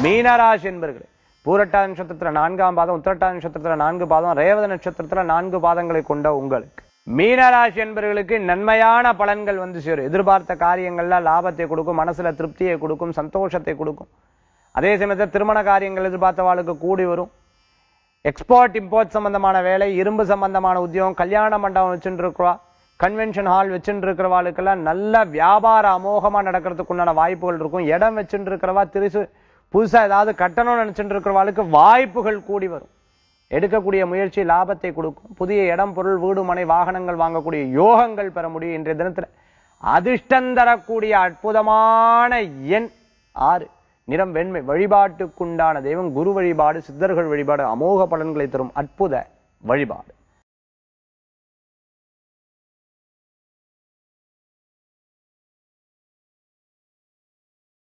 மீனராசி என்பர்களே பூரட்டா நட்சத்திரத்துல நான்காம் பாதம் உத்திரட்டா நட்சத்திரத்துல நான்கு பாதம் ரேவத நட்சத்திரத்துல நான்கு பாதங்களை கொண்ட உங்களுக்கு மீனராசி என்பவர்களுக்கு நன்மையான பலன்கள் வந்து சேரும் எதிர்பார்த்த காரியங்கள்ல லாபத்தை கொடுக்கும் மனசுல திருப்தியை கொடுக்கும் சந்தோஷத்தை கொடுக்கும் அதே சமயத்தில் திருமண காரியங்கள் எதிர்பார்த்தவாளுக்கு கூடி வரும் எக்ஸ்போர்ட் இம்போர்ட் சம்பந்தமான வேலை இரும்பு சம்பந்தமான உத்தியோகம் கல்யாண மண்டபம் வச்சுட்டு இருக்கிறவா கன்வென்ஷன் ஹால் வச்சுட்டு இருக்கிறவாளுக்கெல்லாம் நல்ல வியாபார அமோகமா நடக்கிறதுக்கு உண்டான வாய்ப்புகள் இருக்கும் இடம் வச்சுட்டு இருக்கிறவா திருசு புதுசா ஏதாவது கட்டணும்னு நினைச்சுட்டு இருக்கிறவாளுக்கு வாய்ப்புகள் கூடி வரும் எடுக்கக்கூடிய முயற்சி லாபத்தை கொடுக்கும் புதிய இடம் பொருள் வீடு மனை வாகனங்கள் வாங்கக்கூடிய யோகங்கள் பெற முடியும் இன்றைய தினத்துல அதிர்ஷ்டம் தரக்கூடிய அற்புதமான எண் ஆறு நிறம் வெண்மை வழிபாட்டுக்குண்டான தெய்வம் குரு வழிபாடு சித்தர்கள் வழிபாடு அமோக பலன்களை தரும் அற்புத வழிபாடு